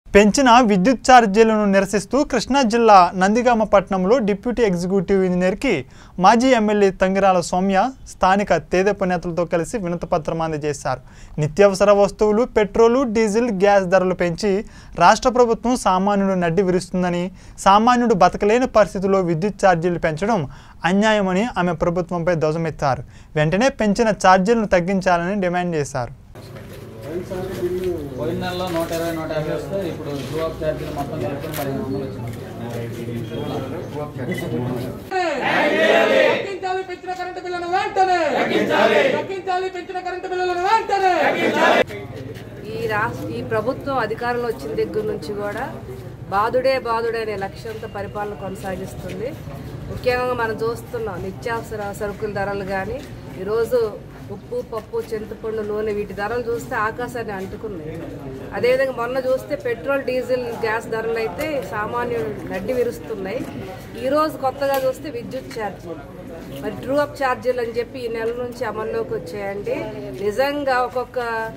పెంచిన విద్యుత్ ఛార్జీలను నిరసిస్తూ కృష్ణా జిల్లా నందిగామ పట్టణంలో డిప్యూటీ ఎగ్జిక్యూటివ్ ఇంజనీర్కి మాజీ ఎమ్మెల్యే తంగిరాల సౌమ్య స్థానిక తేదెప నేతలతో కలిసి వినతిపత్రం అందజేశారు నిత్యావసర వస్తువులు పెట్రోలు డీజిల్ గ్యాస్ ధరలు పెంచి రాష్ట్ర ప్రభుత్వం సామాన్యుడు నడ్డి విరుస్తుందని సామాన్యుడు బతకలేని పరిస్థితుల్లో విద్యుత్ ఛార్జీలు పెంచడం అన్యాయమని ఆమె ప్రభుత్వంపై ధ్వజమెత్తారు వెంటనే పెంచిన ఛార్జీలను తగ్గించాలని డిమాండ్ చేశారు పోయిన నెలలో నూట ఇరవై నూట యాభై వస్తే ఇప్పుడు టూ ఆఫ్ ఛార్జీలు మొత్తం కలుపుకొని పదిహేను వందలు వచ్చింది తగ్గించాలి పెంచిన కరెంటు బిల్లును వెంటనే తగ్గించాలి పెంచిన కరెంటు బిల్లులను వెంటనే ఈ రాష్ట్ర ఈ ప్రభుత్వం అధికారంలో వచ్చిన దగ్గర నుంచి కూడా బాధుడే బాధుడే అనే లక్ష్యంతో పరిపాలన కొనసాగిస్తుంది ముఖ్యంగా మనం చూస్తున్నాం నిత్యావసర సరుకుల ధరలు కానీ ఈరోజు ఉప్పు పప్పు చింతపండు నూనె వీటి ధరలు చూస్తే ఆకాశాన్ని అంటుకున్నాయి అదేవిధంగా మొన్న చూస్తే పెట్రోల్ డీజిల్ గ్యాస్ ధరలు అయితే సామాన్యుడు నడ్డి విరుస్తున్నాయి ఈరోజు కొత్తగా చూస్తే విద్యుత్ ఛార్జీలు మరి ట్రూ అప్ ఛార్జీలు అని చెప్పి ఈ నెల నుంచి అమల్లోకి వచ్చాయండి నిజంగా ఒక్కొక్క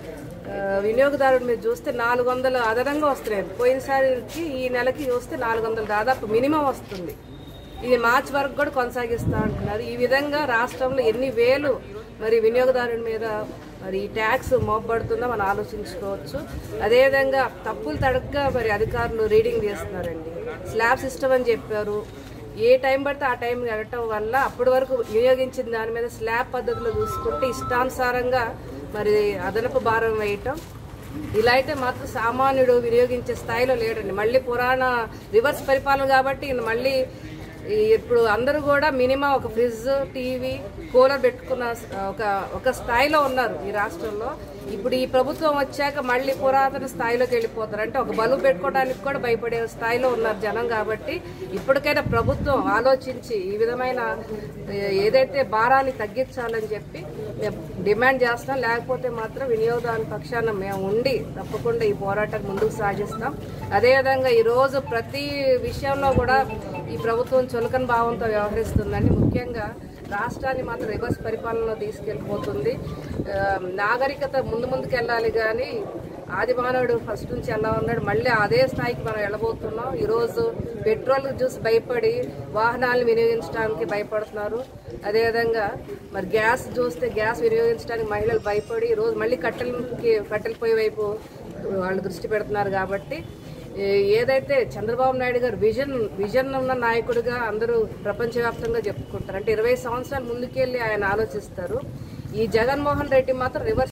ఆ, వినియోగదారుడి మీద చూస్తే నాలుగు వందలు అదనంగా వస్తున్నాయి పోయినసారికి ఈ నెలకి చూస్తే నాలుగు వందలు దాదాపు మినిమం వస్తుంది ఇది మార్చి వరకు కూడా కొనసాగిస్తా అంటున్నారు ఈ విధంగా రాష్ట్రంలో ఎన్ని వేలు మరి వినియోగదారుడి మీద మరి ఈ ట్యాక్స్ మోపబడుతుందో మనం ఆలోచించుకోవచ్చు అదేవిధంగా తప్పులు తడగ్గా మరి అధికారులు రీడింగ్ చేస్తున్నారండి స్లాబ్ సిస్టమ్ అని చెప్పారు ఏ టైం పడితే ఆ టైం వెళ్ళటం వల్ల అప్పటి వరకు వినియోగించిన దాని మీద స్లాబ్ పద్ధతిలో చూసుకుంటే ఇష్టానుసారంగా మరి అదనపు భారం వేయటం ఇలా అయితే మాత్రం సామాన్యుడు వినియోగించే స్థాయిలో లేడండి మళ్ళీ పురాణ రివర్స్ పరిపాలన కాబట్టి ఈయన మళ్ళీ ఈ ఇప్పుడు అందరూ కూడా మినిమం ఒక ఫ్రిడ్జ్ టీవీ కూలర్ పెట్టుకున్న స- ఒక ఒక స్థాయిలో ఉన్నారు ఈ రాష్ట్రంలో ఇప్పుడు ఈ ప్రభుత్వం వచ్చాక మళ్ళీ పురాతన స్థాయిలోకి వెళ్ళిపోతారు అంటే ఒక బల్బు పెట్టుకోవడానికి కూడా భయపడే స్థాయిలో ఉన్నారు జనం కాబట్టి ఇప్పటికైనా ప్రభుత్వం ఆలోచించి ఈ విధమైన ఏ- ఏదైతే భారాన్ని తగ్గించాలని చెప్పి మేము డిమాండ్ చేస్తాం లేకపోతే మాత్రం వినియోగదారుల పక్షాన మేము ఉండి తప్పకుండా ఈ పోరాటం ముందుకు సాగిస్తాం అదేవిధంగా ఈరోజు ప్రతి విషయంలో కూడా ఈ ప్రభుత్వం చులకన భావంతో వ్యవహరిస్తుందండి ముఖ్యంగా రాష్ట్రాన్ని మాత్రం రివర్స్ పరిపాలనలో తీసుకెళ్ళిపోతుంది ఆ, నాగరికత ముందు ముందుకు వెళ్ళాలి కానీ ఆది మానవుడు ఫస్ట్ నుంచి ఎలా ఉన్నాడు మళ్ళీ అదే స్థాయికి మనం వెళ్ళబోతున్నాం ఈరోజు పెట్రోల్ చూసి భయపడి వాహనాలను వినియోగించడానికి భయపడుతున్నారు అదేవిధంగా మరి గ్యాస్ చూస్తే గ్యాస్ వినియోగించడానికి మహిళలు భయపడి ఈరోజు మళ్ళీ కట్టెలకి కట్టెల పొయ్యి వైపు వాళ్ళు దృష్టి పెడుతున్నారు కాబట్టి ఏ- ఏదైతే చంద్రబాబు నాయుడు గారు విజన్ విజన్ ఉన్న నాయకుడిగా అందరూ ప్రపంచవ్యాప్తంగా చెప్పుకుంటారు అంటే ఇరవై సంవత్సరాల ముందుకెళ్ళి ఆయన ఆలోచిస్తారు ఈ జగన్మోహన్ రెడ్డి మాత్రం రివర్స్